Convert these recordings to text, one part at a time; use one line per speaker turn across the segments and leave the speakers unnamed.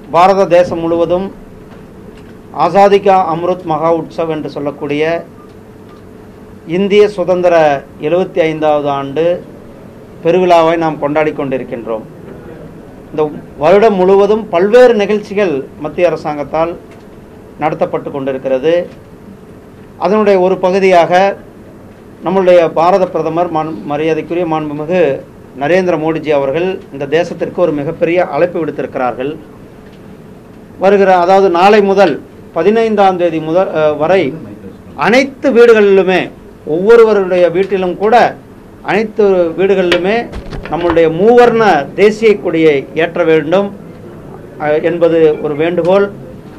பாரத தேசம் முழுவதும் ஆசாதிகா அம்ருத் மகா உற்சவ் என்று சொல்லக்கூடிய இந்திய சுதந்திர எழுபத்தி ஐந்தாவது ஆண்டு பெருவிழாவை நாம் கொண்டாடி கொண்டிருக்கின்றோம் இந்த வருடம் முழுவதும் பல்வேறு நிகழ்ச்சிகள் மத்திய அரசாங்கத்தால் நடத்தப்பட்டு கொண்டிருக்கிறது அதனுடைய ஒரு பகுதியாக நம்முடைய பாரத பிரதமர் மான் மரியாதைக்குரிய மாண்புமிகு நரேந்திர மோடிஜி அவர்கள் இந்த தேசத்திற்கு ஒரு மிகப்பெரிய அழைப்பு விடுத்திருக்கிறார்கள் வருகிற அதாவது நாளை முதல் பதினைந்தாம் தேதி முதல் அஹ், வரை அனைத்து வீடுகளிலுமே ஒவ்வொருவருடைய வீட்டிலும் கூட அனைத்து வீடுகளிலுமே நம்முடைய மூவர்ண தேசிய கொடியை ஏற்ற வேண்டும் அஹ், என்பது ஒரு வேண்டுகோள்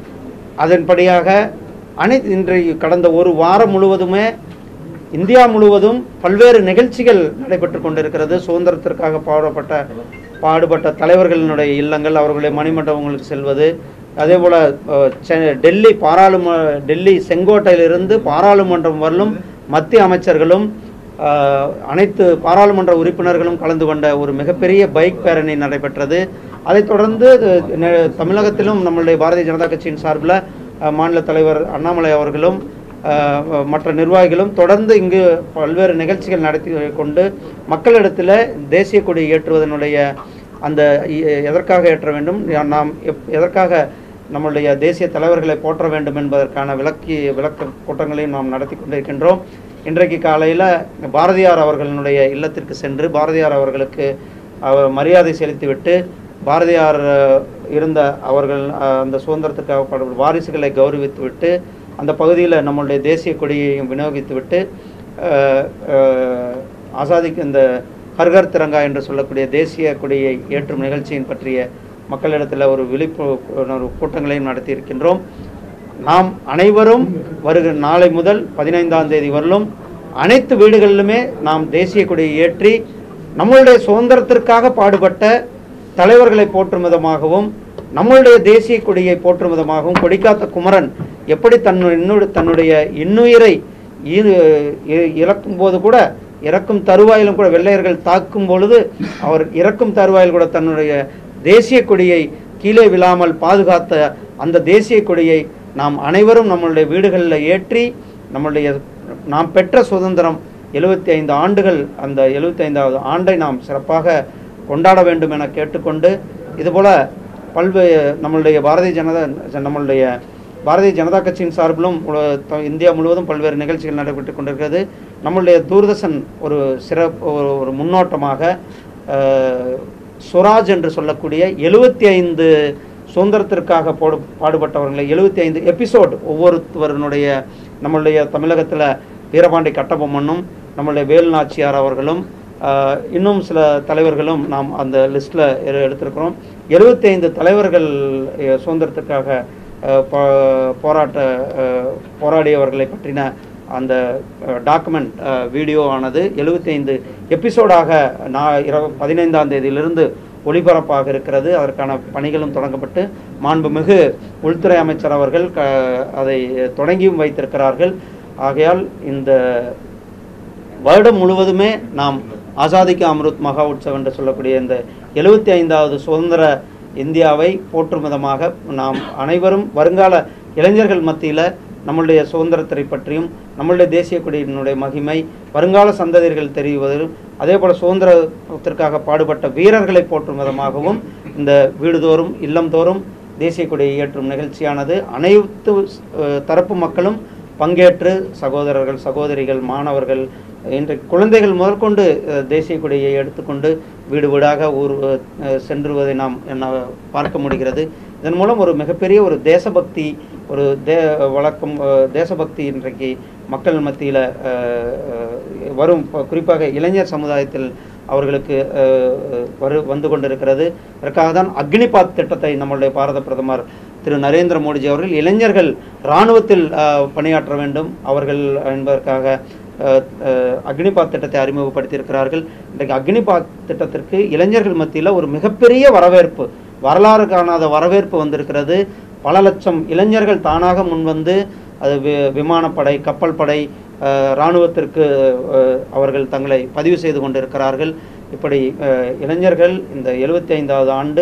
அதன்படியாக அனைத்து இன்றைக்கு கடந்த ஒரு வாரம் முழுவதுமே இந்தியா முழுவதும் பல்வேறு நிகழ்ச்சிகள் நடைபெற்று கொண்டிருக்கிறது சுதந்திரத்திற்காக பாடுபட்ட பாடுபட்ட தலைவர்களினுடைய இல்லங்கள் அவர்களுடைய மணிமண்டபங்களுக்கு செல்வது அதே போல் டெல்லி பாராளும டெல்லி செங்கோட்டையிலிருந்து பாராளுமன்றம் வரலும் மத்திய அமைச்சர்களும் அஹ், அனைத்து பாராளுமன்ற உறுப்பினர்களும் கலந்து கொண்ட ஒரு மிகப்பெரிய பைக் பேரணி நடைபெற்றது அதைத் தொடர்ந்து அஹ், நெ- தமிழகத்திலும் நம்மளுடைய பாரதிய ஜனதா கட்சியின் சார்பில் அஹ், மாநில தலைவர் அண்ணாமலை அவர்களும் அஹ், மற்ற நிர்வாகிகளும் தொடர்ந்து இங்கு பல்வேறு நிகழ்ச்சிகள் நடத்தி கொண்டு மக்களிடத்தில் தேசிய கொடி ஏற்றுவதனுடைய அந்த இ- எதற்காக ஏற்ற வேண்டும் நாம் எப்- எதற்காக நம்முடைய தேசிய தலைவர்களை போற்ற வேண்டும் என்பதற்கான விளக்கி விளக்க கூட்டங்களையும் நாம் நடத்தி கொண்டிருக்கின்றோம் இன்றைக்கு காலையில் பாரதியார் அவர்களுடைய இல்லத்திற்கு சென்று பாரதியார் அவர்களுக்கு அவர் மரியாதை செலுத்திவிட்டு பாரதியார் அஹ், இருந்த அவர்கள் அஹ், அந்த சுதந்திரத்துக்காக பாடுபடும் வாரிசுகளை கௌரவித்துவிட்டு அந்த பகுதியில் நம்மளுடைய தேசிய கொடியையும் விநியோகித்துவிட்டு அஹ், அஹ், ஆசாதிக்கு இந்த ஹர்கர் திரங்கா என்று சொல்லக்கூடிய தேசிய கொடியை ஏற்றும் நிகழ்ச்சியின் பற்றிய மக்களிடத்தில் ஒரு விழிப்புணர்வு கூட்டங்களையும் நடத்தியிருக்கின்றோம் நாம் அனைவரும் வருகிற நாளை முதல் பதினைந்தாம் தேதி வரலும் அனைத்து வீடுகளிலுமே நாம் தேசிய கொடியை ஏற்றி நம்மளுடைய சுதந்திரத்திற்காக பாடுபட்ட தலைவர்களை போற்றும் விதமாகவும் நம்மளுடைய தேசிய கொடியை போற்றும் விதமாகவும் கொடிக்காத்த குமரன் எப்படி தன்னு இன்னொரு தன்னுடைய இன்னுயிரை ஈ- இ- இறக்கும் போது கூட இறக்கும் தருவாயிலும் கூட வெள்ளையர்கள் தாக்கும் பொழுது அவர் இறக்கும் தருவாயில் கூட தன்னுடைய தேசிய கொடியை கீழே விழாமல் பாதுகாத்த அந்த தேசிய கொடியை நாம் அனைவரும் நம்மளுடைய வீடுகளில் ஏற்றி நம்மளுடைய நாம் பெற்ற சுதந்திரம் எழுபத்தி ஐந்து ஆண்டுகள் அந்த எழுபத்தி ஐந்தாவது ஆண்டை நாம் சிறப்பாக கொண்டாட வேண்டும் என கேட்டுக்கொண்டு இதுபோல பல்வேறு நம்மளுடைய பாரதிய ஜனதா நம்மளுடைய பாரதிய ஜனதா கட்சியின் சார்பிலும் உல- த- இந்தியா முழுவதும் பல்வேறு நிகழ்ச்சிகள் நடைபெற்று கொண்டிருக்கிறது நம்மளுடைய தூர்தர்ஷன் ஒரு சிறப்பு ஒரு ஒரு முன்னோட்டமாக அஹ், சுராஜ் என்று சொல்லக்கூடிய எழுபத்தி ஐந்து சுதந்திரத்திற்காக போடு பாடுபட்டவர்களை எழுபத்தி ஐந்து எபிசோட் ஒவ்வொருவருடைய நம்மளுடைய தமிழகத்தில் வீரபாண்டி கட்டபொம்மனும் நம்மளுடைய வேலுநாச்சியார் அவர்களும் ஆஹ், இன்னும் சில தலைவர்களும் நாம் அந்த லிஸ்ட்டில் எடுத்திருக்கிறோம் எழுபத்தி ஐந்து தலைவர்கள் அஹ், சுதந்திரத்திற்காக அஹ், போ- போராட்ட அஹ், போராடியவர்களை பற்றின அந்த டாக்குமெண்ட் வீடியோ ஆனது எழுபத்தைந்து எபிசோடாக நான் இரவு பதினைந்தாம் தேதியிலிருந்து ஒளிபரப்பாக இருக்கிறது அதற்கான பணிகளும் தொடங்கப்பட்டு மாண்புமிகு உள்துறை அமைச்சர் அவர்கள் க அதை தொடங்கியும் வைத்திருக்கிறார்கள் ஆகையால் இந்த வருடம் முழுவதுமே நாம் ஆசாதிக்கு அம்ருத் மகா உற்சவ் என்று சொல்லக்கூடிய இந்த எழுபத்தி ஐந்தாவது சுதந்திர இந்தியாவை போற்றும் விதமாக நாம் அனைவரும் வருங்கால இளைஞர்கள் மத்தியில் நம்மளுடைய சுதந்திரத்தை பற்றியும் நம்மளுடைய தேசிய கொடியினுடைய மகிமை வருங்கால சந்ததியர்கள் தெரிவதும் அதே போல் சுதந்திரத்திற்காக பாடுபட்ட வீரர்களை போற்றும் விதமாகவும் இந்த வீடுதோறும் இல்லம்தோறும் தேசிய கொடியை ஏற்றும் நிகழ்ச்சியானது அனைத்து அஹ், தரப்பு மக்களும் பங்கேற்று சகோதரர்கள் சகோதரிகள் மாணவர்கள் இன்றைக்கு குழந்தைகள் முதற்கொண்டு அஹ், தேசிய கொடியை எடுத்துக்கொண்டு வீடு வீடாக ஊர் அஹ், சென்றுவதை நாம் என்ன பார்க்க முடிகிறது இதன் மூலம் ஒரு மிகப்பெரிய ஒரு தேசபக்தி ஒரு தே வழக்கம் அஹ், தேசபக்தி இன்றைக்கு மக்கள் மத்தியில் வரும் ப- குறிப்பாக இளைஞர் சமுதாயத்தில் அவர்களுக்கு அஹ், அஹ், வரு வந்து கொண்டிருக்கிறது அதற்காக தான் அக்னிபாத் திட்டத்தை நம்மளுடைய பாரத பிரதமர் திரு நரேந்திர மோடிஜி அவர்கள் இளைஞர்கள் இராணுவத்தில் அஹ், பணியாற்ற வேண்டும் அவர்கள் என்பதற்காக அஹ், அஹ், அக்னிபாத் திட்டத்தை அறிமுகப்படுத்தியிருக்கிறார்கள் இன்றைக்கு அக்னிபாத் திட்டத்திற்கு இளைஞர்கள் மத்தியில் ஒரு மிகப்பெரிய வரவேற்பு வரலாறு காணாத வரவேற்பு வந்திருக்கிறது பல லட்சம் இளைஞர்கள் தானாக முன்வந்து அது வி- விமானப்படை கப்பல் படை அஹ், இராணுவத்திற்கு அஹ், அவர்கள் தங்களை பதிவு செய்து கொண்டிருக்கிறார்கள் இப்படி அஹ், இளைஞர்கள் இந்த எழுபத்தி ஐந்தாவது ஆண்டு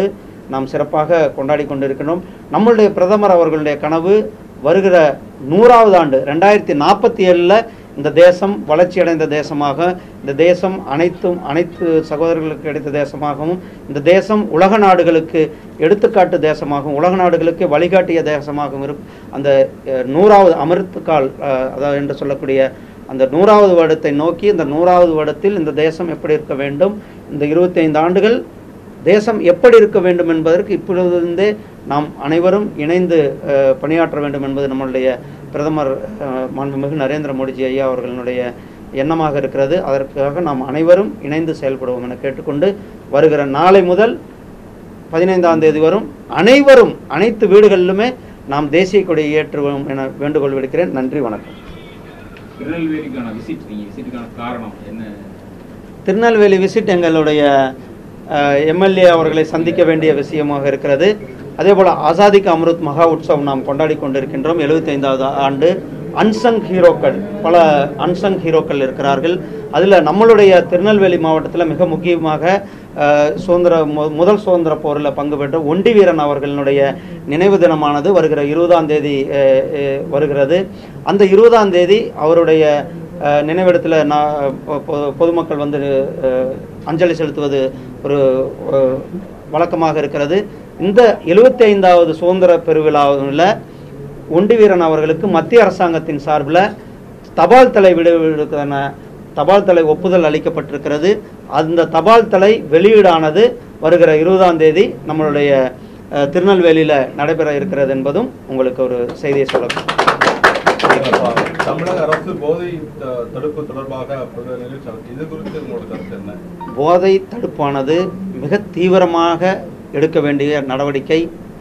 நாம் சிறப்பாக கொண்டாடி கொண்டிருக்கிறோம் நம்மளுடைய பிரதமர் அவர்களுடைய கனவு வருகிற நூறாவது ஆண்டு ரெண்டாயிரத்தி நாற்பத்தி ஏழில் இந்த தேசம் வளர்ச்சியடைந்த தேசமாக இந்த தேசம் அனைத்தும் அனைத்து சகோதரர்களுக்கு கிடைத்த தேசமாகவும் இந்த தேசம் உலக நாடுகளுக்கு எடுத்துக்காட்டு தேசமாகவும் உலக நாடுகளுக்கு வழிகாட்டிய தேசமாகவும் இருக்கும் அந்த அஹ், நூறாவது அமிர்த் கால் அஹ், அதாவது என்று சொல்லக்கூடிய அந்த நூறாவது வருடத்தை நோக்கி இந்த நூறாவது வருடத்தில் இந்த தேசம் எப்படி இருக்க வேண்டும் இந்த இருபத்தைந்து ஆண்டுகள் தேசம் எப்படி இருக்க வேண்டும் என்பதற்கு இப்பொழுதிருந்தே நாம் அனைவரும் இணைந்து அஹ், பணியாற்ற வேண்டும் என்பது நம்மளுடைய பிரதமர் அஹ், மாண்புமிகு நரேந்திர மோடிஜி ஐயா அவர்களுடைய எண்ணமாக இருக்கிறது அதற்காக நாம் அனைவரும் இணைந்து செயல்படுவோம் என கேட்டுக்கொண்டு வருகிற நாளை முதல் பதினைந்தாம் தேதி வரும் அனைவரும் அனைத்து வீடுகளிலுமே நாம் தேசிய கொடியை ஏற்றுவோம் என வேண்டுகோள் விடுக்கிறேன் நன்றி வணக்கம்
திருநெல்வேலிக்கான விசிட் நீங்க விசிட்டுக்கான காரணம் என்ன
திருநெல்வேலி விசிட் எங்களுடைய எம்எல்ஏ அவர்களை சந்திக்க வேண்டிய விஷயமாக இருக்கிறது அதே போல் ஆசாதி கா அம்ருத் மகா உற்சவம் நாம் கொண்டாடி கொண்டிருக்கின்றோம் 75வது ஆண்டு அன்சங் ஹீரோக்கள் பல அன்சங் ஹீரோக்கள் இருக்கிறார்கள் அதில் நம்மளுடைய திருநெல்வேலி மாவட்டத்தில் மிக முக்கியமாக அஹ், சுதந்திர மு- முதல் சுதந்திர போரில் பங்கு பெற்ற ஒண்டி வீரன் அவர்களுடைய நினைவு தினமானது வருகிற இருபதாம் தேதி அஹ், அஹ், வருகிறது அந்த இருபதாம் தேதி அவருடைய அஹ், நினைவிடத்தில் நான் பொ- பொ- பொதுமக்கள் வந்து அஹ், அஞ்சலி செலுத்துவது ஒரு அஹ், வழக்கமாக இருக்கிறது இந்த எழுபத்தி ஐந்தாவது சுதந்திர பெருவிழாவில் ஒண்டி வீரன் அவர்களுக்கு மத்திய அரசாங்கத்தின் சார்பில் தபால் தலை விடுவதற்கான தபால் தலை ஒப்புதல் அளிக்கப்பட்டிருக்கிறது அந்த தபால் தலை வெளியீடானது வருகிற இருபதாம் தேதி நம்மளுடைய அஹ், திருநெல்வேலியில் நடைபெற இருக்கிறது என்பதும் உங்களுக்கு ஒரு செய்தியை சொல்ல
தமிழக அரசு போதை த- தடுப்பு தொடர்பாக பல்வேறு நிகழ்ச்சி நடத்தி- இது குறித்து உங்களோட கருத்து என்ன
போதை தடுப்பானது மிக தீவிரமாக எடுக்க வேண்டிய நடவடிக்கை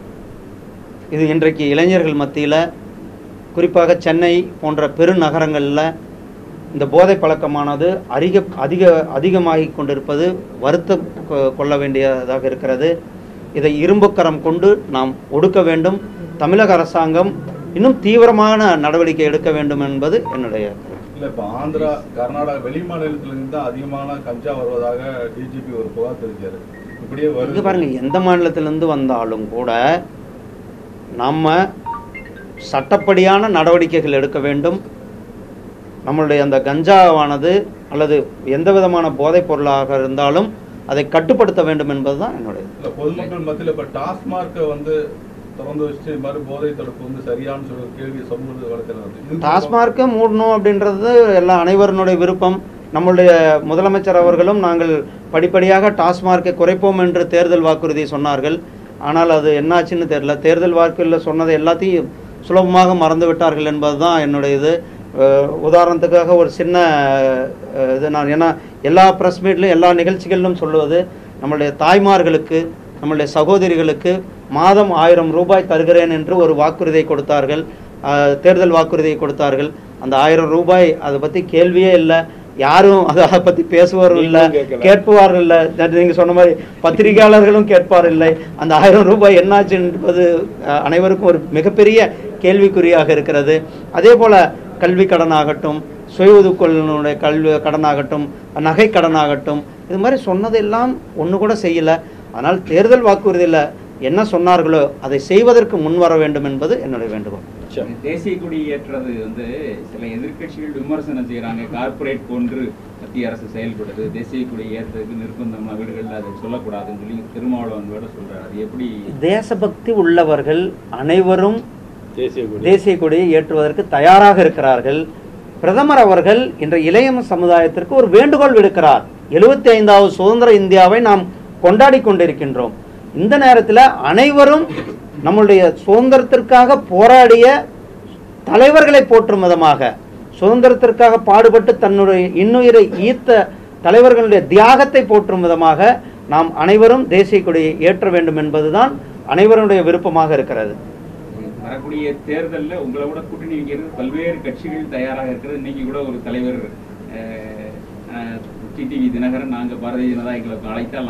இது இன்றைக்கு இளைஞர்கள் மத்தியில் குறிப்பாக சென்னை போன்ற பெருநகரங்களில் இந்த போதை பழக்கமானது அதிக அதிக அதிகமாகிக் கொண்டிருப்பது வருத்தம் கொ- கொள்ள வேண்டியதாக இருக்கிறது இதை இரும்புக்கரம் கொண்டு நாம் ஒடுக்க வேண்டும் தமிழக அரசாங்கம் இன்னும் தீவிரமான நடவடிக்கை எடுக்க வேண்டும் என்பது என்னுடைய கருத்து.
இல்ல இப்ப ஆந்திரா கர்நாடகா வெளி மாநிலத்திலிருந்து தான் அதிகமான கஞ்சா வருவதாக டிஜிபி ஒரு புகார் தெரிவிச்சாரு இப்படியே
இங்க
வருது
பாருங்க எந்த மாநிலத்திலிருந்து வந்தாலும் கூட நம்ம சட்டப்படியான நடவடிக்கைகள் எடுக்க வேண்டும் நம்மளுடைய அந்த கஞ்சாவானது அல்லது எந்த விதமான போதைப் பொருளாக இருந்தாலும் அதை கட்டுப்படுத்த வேண்டும் என்பதுதான் என்னுடைய
இல்ல பொதுமக்கள் மத்தியில இப்ப டாஸ்மார்க்கை வந்து திறந்து வச்சுட்டு இது மாதிரி போதை தடுப்பு வந்து சரியான்னு சொல்லி ஒரு கேள்வி சமூக வளர்க்கிறது இது
டாஸ்மார்க்கை மூடணும் அப்படின்றது எல்லா அனைவருடைய விருப்பம் நம்மளுடைய முதலமைச்சர் அவர்களும் நாங்கள் படிப்படியாக டாஸ்மார்க்கை குறைப்போம் என்று தேர்தல் வாக்குறுதி சொன்னார்கள் ஆனால் அது என்னாச்சுன்னு தெரியல தேர்தல் வாக்குறுதியில் சொன்னதை எல்லாத்தையும் சுலபமாக மறந்து விட்டார்கள் என்பதுதான் என்னுடைய இது அஹ், உதாரணத்துக்காக ஒரு சின்ன அஹ், இது நான் ஏன்னா எல்லா ப்ரெஸ் மீட்லையும் எல்லா நிகழ்ச்சிகளிலும் சொல்லுவது நம்மளுடைய தாய்மார்களுக்கு நம்மளுடைய சகோதரிகளுக்கு மாதம் ஆயிரம் ரூபாய் தருகிறேன் என்று ஒரு வாக்குறுதியை கொடுத்தார்கள் ஆஹ், தேர்தல் வாக்குறுதியை கொடுத்தார்கள் அந்த ஆயிரம் ரூபாய் அதை பற்றி கேள்வியே இல்லை யாரும் அதை பற்றி பேசுவாரும் இல்லை கேட்பவார்கள் இல்லை நீங்கள் சொன்ன மாதிரி பத்திரிகையாளர்களும் கேட்பார் இல்லை அந்த ஆயிரம் ரூபாய் என்னாச்சு என்பது அஹ், அனைவருக்கும் ஒரு மிகப்பெரிய கேள்விக்குறியாக இருக்கிறது அதே போல் கல்வி கடனாகட்டும் சுய ஒதுக்கொள்ளுடைய கல்வி கடனாகட்டும் நகை கடனாகட்டும் இது மாதிரி சொன்னதெல்லாம் ஒன்று கூட செய்யலை ஆனால் தேர்தல் வாக்குறுதியில் என்ன சொன்னார்களோ அதை செய்வதற்கு முன் வர வேண்டும் என்பது என்னுடைய வேண்டுகோள்
தேசிய கொடி ஏற்றுறது வந்து சில எதிர்க்கட்சிகள் விமர்சனம் செய்யறாங்க கார்ப்பரேட் போன்று மத்திய அரசு செயல்படுது தேசிய கொடி ஏற்றுறதுக்கு நிர்பந்தம் வீடுகளில் அதை சொல்லக்கூடாதுன்னு சொல்லி திருமாவளவன் வேட சொல்றாரு அது எப்படி
தேசபக்தி உள்ளவர்கள் அனைவரும்
தேசிய கொடி
தேசிய கொடியை ஏற்றுவதற்கு தயாராக இருக்கிறார்கள் பிரதமர் அவர்கள் இன்ற இளைய சமுதாயத்திற்கு ஒரு வேண்டுகோள் விடுக்கிறார் எழுபத்தி ஐந்தாவது சுதந்திர இந்தியாவை நாம் கொண்டாடி கொண்டிருக்கின்றோம் இந்த நேரத்தில் அனைவரும் நம்முடைய சுதந்திரத்திற்காக போராடிய தலைவர்களை போற்றும் விதமாக சுதந்திரத்திற்காக பாடுபட்டு தன்னுடைய இன்னுயிரை ஈர்த்த தலைவர்களுடைய தியாகத்தை போற்றும் விதமாக நாம் அனைவரும் தேசிய கொடியை ஏற்ற வேண்டும் என்பதுதான் அனைவருடைய விருப்பமாக இருக்கிறது
வரக்கூடிய தேர்தல்ல உங்களை கூட கூட்டணி வைக்கிறது பல்வேறு கட்சிகள் தயாராக இருக்கிறது இன்னைக்கு கூட ஒரு தலைவர் டிடிவி தினகரன் நாங்க பாரதிய ஜனதா எங்களுக்கு அழைத்தால் நாங்க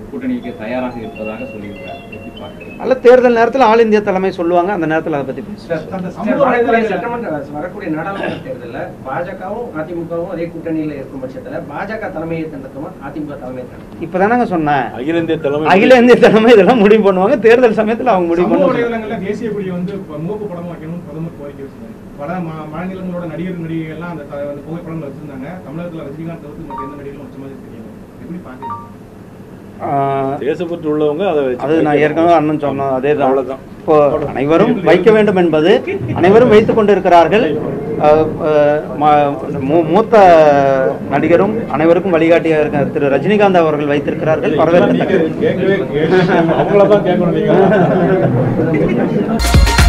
கூட்டணி வைக்க தயாராக இருப்பதாக சொல்லியிருக்காரு எப்படி பார்க்குறீங்க
அல்ல தேர்தல் நேரத்தில் ஆல் இந்தியா தலைமை சொல்லுவாங்க அந்த நேரத்தில் அதை பற்றி பேசுவோம்
சார், வரக்கூடிய சட்டமன்ற வரக்கூடிய நாடாளுமன்ற தேர்தலில் பாஜகவும் அதிமுகவும் அதே கூட்டணியில இருக்கும் பட்சத்துல பாஜக தலைமையை தண்டத்துமா அதிமுக தலைமையை தண்டத்துமா
இப்போ தானங்க சொன்னேன்
அகில இந்திய தலைமை
அகில இந்திய தலைமை இதெல்லாம் முடிவு பண்ணுவாங்க தேர்தல் சமயத்தில் அவங்க முடிவு
சமூக
பண்ணுவாங்க
வலைதளங்கள்ல தேசிய கொடி வந்து இப்ப முகப்பு படமா வைக்கணும்னு பிரதமர் கோரிக்கை வச்சிருந்தாங்க பல மா- மாநிலங்களோட நடிகர் நடிகைகள் எல்லாம் அந்த த- அந்த புகைப்படங்கள் வச்சிருந்தாங்க தமிழகத்துல ரஜினிகாந்த் தவிர்த்து மற்ற எந்த நடிகர்களும் வச்ச மாதிரி தெரியல எப்படி பாக்குறீங்க
ஆஹ்,
தேசப்பற்று உள்ளவங்க அதை வச்சு
அது நான் ஏற்கனவே அண்ணன் சொன்னோம் அதே தான்
அவ்வளவுதான்.
இப்போ அனைவரும் வைக்க வேண்டும் என்பது அனைவரும் வைத்துக் கொண்டிருக்கிறார்கள் ஆஹ், ஆஹ், ம- மூ- மூத்த நடிகரும் அனைவருக்கும் வழிகாட்டியாக இருக்க திரு ரஜினிகாந்த் அவர்கள் வைத்திருக்கிறார்கள் வரவேற்கத்தக்கது
கேட்கவே அவங்கள தான் கேட்கணும் நீங்க